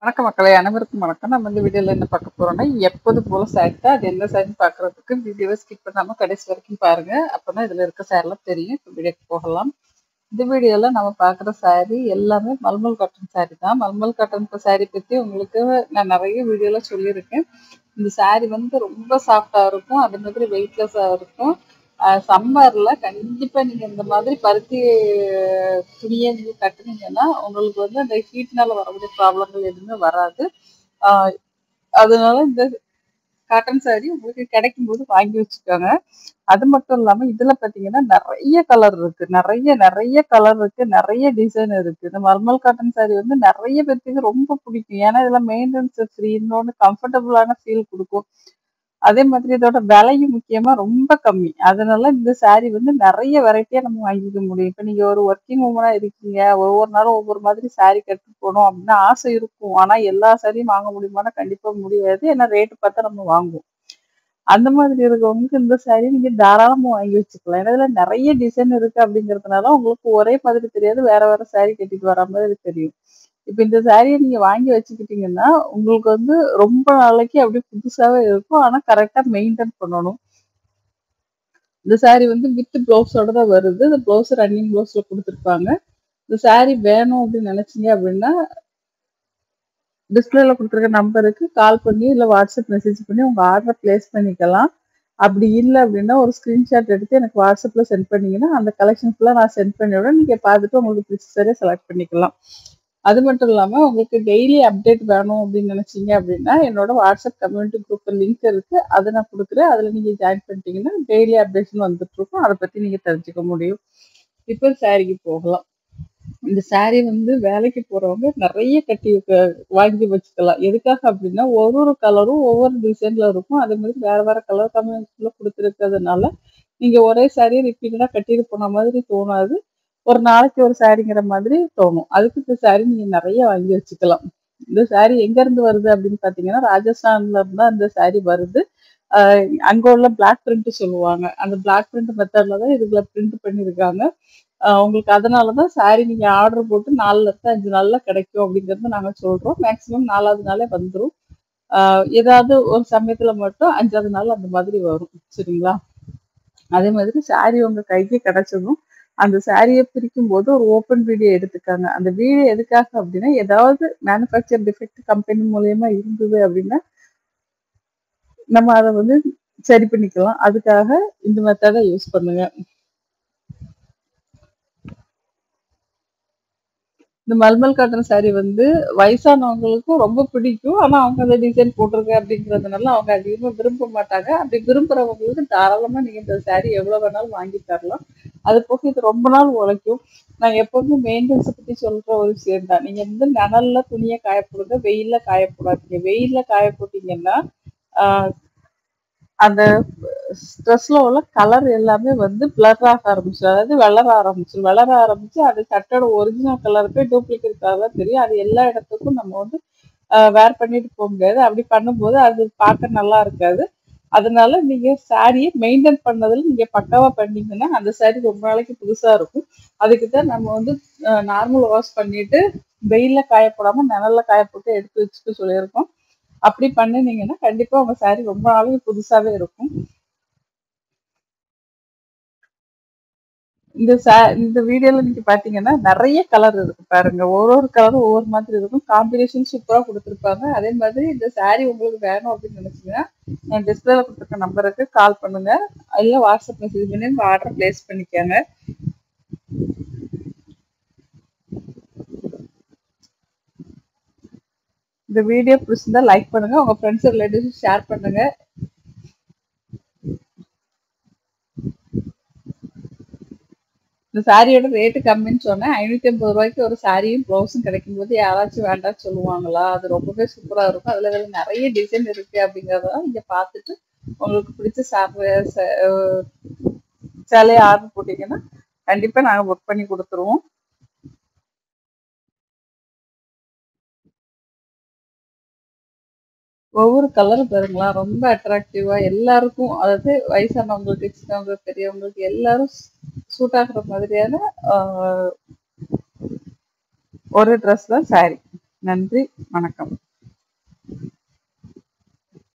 வணக்கம் மக்களே அனைவருக்கும் வணக்கம் நம்ம இந்த வீடியோல என்ன பார்க்க போறோம்னா எப்போது போல சாரி தான் அது என்ன சாரி பார்க்கறதுக்கு வீடியோவை ஸ்கிப் பண்ணாம கடைசி வரைக்கும் பாருங்க அப்பதான் இதுல இருக்க சாரிலாம் தெரியும் இப்போ வீடியோக்கு போகலாம் இந்த வீடியோல நம்ம பார்க்குற சாரி எல்லாமே மல்மல் காட்டன் சாரி தான் மல்மல் காட்டன் சாரி பத்தி உங்களுக்கு நான் நிறைய வீடியோல சொல்லியிருக்கேன் இந்த சாரி வந்து ரொம்ப சாஃப்டா இருக்கும் அதே மாதிரி வெயிட்லெஸ்ஸா இருக்கும் சம்மர்ல கண்டிப்பா நீங்க இந்த மாதிரி பருத்தி அஹ், துணியை நீங்க கட்டுனீங்கன்னா உங்களுக்கு வந்து அந்த ஹீட்னால வரக்கூடிய ப்ராப்ளங்கள் எதுவுமே வராது ஆஹ் அதனால இந்த காட்டன் சாரி உங்களுக்கு கிடைக்கும் போது வாங்கி வச்சுக்கோங்க அது மட்டும் இல்லாம இதுல பாத்தீங்கன்னா நிறைய கலர் இருக்கு நிறைய நிறைய கலர் இருக்கு நிறைய டிசைன் இருக்கு இந்த மல்மல் காட்டன் சாரி வந்து நிறைய பேருக்கு ரொம்ப பிடிக்கும் ஏன்னா இதுல மெயின்டெனன்ஸ் ஃப்ரீ இன்னொன்று கம்ஃபர்டபுளான ஃபீல் கொடுக்கும் அதே மாதிரி இதோட விலையும் முக்கியமா ரொம்ப கம்மி அதனால இந்த saree வந்து நிறைய வெரைட்டியா நம்ம வாங்கிக்க முடியும் இப்ப நீங்க ஒரு ஒர்க்கிங் உமனா இருக்கீங்க ஒவ்வொரு நாளும் ஒவ்வொரு மாதிரி saree கட்டு போகணும் அப்படின்னு ஆசை இருக்கும் ஆனா எல்லா சாரியும் வாங்க முடியுமானா கண்டிப்பா முடியாது ஏன்னா ரேட்டு பார்த்தா நம்ம வாங்குவோம் அந்த மாதிரி இருக்கவங்களுக்கு இந்த saree நீங்க தாராளமா வாங்கி வச்சுக்கலாம் ஏன்னா இதுல நிறைய டிசைன் இருக்கு அப்படிங்கறதுனால உங்களுக்கு ஒரே மாதிரி தெரியாது வேற வேற saree கட்டிட்டு வர மாதிரி தெரியும் இப்ப இந்த சாரியை நீங்க வாங்கி வச்சுக்கிட்டீங்கன்னா உங்களுக்கு வந்து ரொம்ப நாளைக்கு அப்படியே புதுசாவே இருக்கும் ஆனா கரெக்டா மெயின்டைன் பண்ணணும் இந்த saree வந்து வித் பிளவுஸோட தான் வருது இந்த பிளவுஸ் ரன்னிங் பிளவுஸ்ல கொடுத்துருப்பாங்க இந்த saree வேணும் அப்படின்னு நினைச்சீங்க அப்படின்னா டிஸ்பிளேல கொடுத்துருக்க நம்பருக்கு கால் பண்ணி இல்லை வாட்ஸ்அப் மெசேஜ் பண்ணி உங்க ஆர்டரை பிளேஸ் பண்ணிக்கலாம் அப்படி இல்லை அப்படின்னா ஒரு ஸ்கிரீன்ஷாட் எடுத்து எனக்கு வாட்ஸ்அப்ல சென்ட் பண்ணீங்கன்னா அந்த கலெக்ஷன் ஃபுல்லாக நான் சென்ட் பண்ணிவிட நீங்க பார்த்துட்டு உங்களுக்கு பிடிச்ச சரியாக செலக்ட் பண்ணிக்கலாம் அது மட்டும் இல்லாம உங்களுக்கு டெய்லி அப்டேட் வேணும் அப்படின்னு நினைச்சீங்க அப்படின்னா என்னோட வாட்ஸ்அப் கம்யூனிட்டி குரூப் லிங்க் இருக்கு அதை நான் கொடுக்குறேன் அதுல நீங்க ஜாயின் பண்ணிட்டீங்கன்னா டெய்லி அப்டேஷன் வந்துட்டு இருக்கும் அதை பத்தி நீங்க தெரிஞ்சுக்க முடியும் இப்போ சாரிக்கு போகலாம் இந்த saree வந்து வேலைக்கு போறவங்க நிறைய கட்டி வைக்க- வாங்கி வச்சுக்கலாம் எதுக்காக அப்படின்னா ஒரு ஒரு கலரும் ஒவ்வொரு டிசைன்ல இருக்கும் அதே மாதிரி வேற வேற கலர் காம்பினேஷன்ல கொடுத்துருக்கிறதுனால நீங்க ஒரே சாரியை ரிப்பீட்டடா கட்டிட்டு போன மாதிரி தோணாது ஒரு நாளைக்கு ஒரு சாரிங்கிற மாதிரி தோணும் அதுக்கு இந்த saree நீங்க நிறைய வாங்கி வச்சுக்கலாம் இந்த saree எங்க இருந்து வருது அப்படின்னு பாத்தீங்கன்னா ராஜஸ்தான்ல இருந்து தான் இந்த saree வருது ஆஹ் அங்க உள்ள பிளாக் பிரிண்ட் சொல்லுவாங்க அந்த பிளாக் பிரிண்ட் மெத்தட்ல தான் இதுல பிரிண்ட் பண்ணியிருக்காங்க ஆஹ் உங்களுக்கு அதனாலதான் saree நீங்க ஆர்டர் போட்டு நாலுல இருந்து அஞ்சு நாள்ல கிடைக்கும் அப்படிங்கறது நாங்க சொல்றோம் மேக்சிமம் நாலாவது நாளே வந்துரும் ஆஹ் ஏதாவது ஒரு சமயத்துல மட்டும் அஞ்சாவது நாள் அந்த மாதிரி வரும் சரிங்களா அதே மாதிரி saree உங்க கைக்கு கிடைச்சதும் அந்த சாரியை பிரிக்கும் போது ஒரு ஓப்பன் வீடியோ எடுத்துக்காங்க அந்த வீடியோ எதுக்காக அப்படின்னா ஏதாவது மேனுஃபேக்சர் டிஃபெக்ட் கம்பெனி மூலியமா இருந்தது அப்படின்னா நம்ம அதை வந்து சரி பண்ணிக்கலாம் அதுக்காக இந்த மெத்தடை யூஸ் பண்ணுங்க இந்த மல்மல் காட்டன் saree வந்து வயசானவங்களுக்கும் ரொம்ப பிடிக்கும் ஆனா அவங்க அந்த டிசைன் போட்டிருக்க அப்படிங்கறதுனால அவங்க அதிகமா விரும்ப மாட்டாங்க அப்படி விரும்புறவங்களுக்கு தாராளமா நீங்க இந்த saree எவ்வளவு வேணாலும் வாங்கி தரலாம் அது போக இது ரொம்ப நாள் உழைக்கும் நான் எப்பவுமே மெயின்டெனன்ஸ் பத்தி சொல்ற ஒரு விஷயம் தான் நீங்க வந்து நிழல்ல துணியை காய போடுங்க வெயில்ல காய போடாதீங்க வெயில்ல காய போட்டீங்கன்னா ஆஹ் அந்த ஸ்ட்ரெஸ்ல உள்ள கலர் எல்லாமே வந்து பிளர் ஆக ஆரம்பிச்சிடும் அதாவது வளர ஆரம்பிச்சிடும் வளர ஆரம்பிச்சு அது சட்டோட ஒரிஜினல் கலர் போய் டூப்ளிகேட் கலர் தான் தெரியும் அது எல்லா இடத்துக்கும் நம்ம வந்து வேர் பண்ணிட்டு போக முடியாது அப்படி பண்ணும்போது அது பார்க்க நல்லா இருக்காது அதனால நீங்க சாரியை மெயின்டைன் பண்ணதுல நீங்க பக்காவா பண்ணீங்கன்னா அந்த saree ரொம்ப நாளைக்கு புதுசா இருக்கும் அதுக்கு தான் நம்ம வந்து நார்மல் வாஷ் பண்ணிட்டு வெயில்ல காய போடாம நிழல்ல காய போட்டு எடுத்து வச்சுட்டு சொல்லியிருக்கோம் அப்படி பண்ணினீங்கன்னா கண்டிப்பா உங்க saree ரொம்ப நாளைக்கு புதுசாவே இருக்கும் இந்த சா இந்த வீடியோல நீங்க பாத்தீங்கன்னா நிறைய கலர் இருக்கு பாருங்க ஒரு ஒரு கலரும் ஒவ்வொரு மாதிரி இருக்கும் காம்பினேஷன் சூப்பரா கொடுத்துருப்பாங்க அதே மாதிரி இந்த saree உங்களுக்கு வேணும் அப்படின்னு நினைச்சீங்கன்னா நான் டிஸ்பிளேல கொடுத்துருக்க நம்பருக்கு கால் பண்ணுங்க இல்ல வாட்ஸ்அப் மெசேஜ் பண்ணி உங்க ஆர்டர் பிளேஸ் பண்ணிக்கோங்க இந்த வீடியோ பிடிச்சிருந்தா லைக் பண்ணுங்க உங்க ஃப்ரெண்ட்ஸ் ரிலேட்டிவ்ஸ் ஷேர் பண்ணுங்க இந்த சாரியோட ரேட்டு கம்மின்னு சொன்னேன் ஐநூத்தி ஐம்பது ரூபாய்க்கு ஒரு சாரியும் ப்ளவுஸும் கிடைக்கும் போது யாராச்சும் வேண்டாம்னு சொல்லுவாங்களா அது ரொம்பவே சூப்பரா இருக்கும் அதுல இதுல நிறைய டிசைன் இருக்கு அப்படிங்கறத நீங்க பார்த்துட்டு உங்களுக்கு பிடிச்ச சாரி சேலையை ஆர்டர் போட்டீங்கன்னா கண்டிப்பா நாங்க புக் பண்ணி கொடுத்துருவோம் ஒவ்வொரு கலரும் பாருங்களா ரொம்ப அட்ராக்டிவா எல்லாருக்கும் அதாவது வயசானவங்களுக்கு சின்னவங்க பெரியவங்களுக்கு எல்லாரும் சூட் ஆகுற மாதிரியான ஆஹ், ஒரு ட்ரெஸ் தான் saree நன்றி வணக்கம்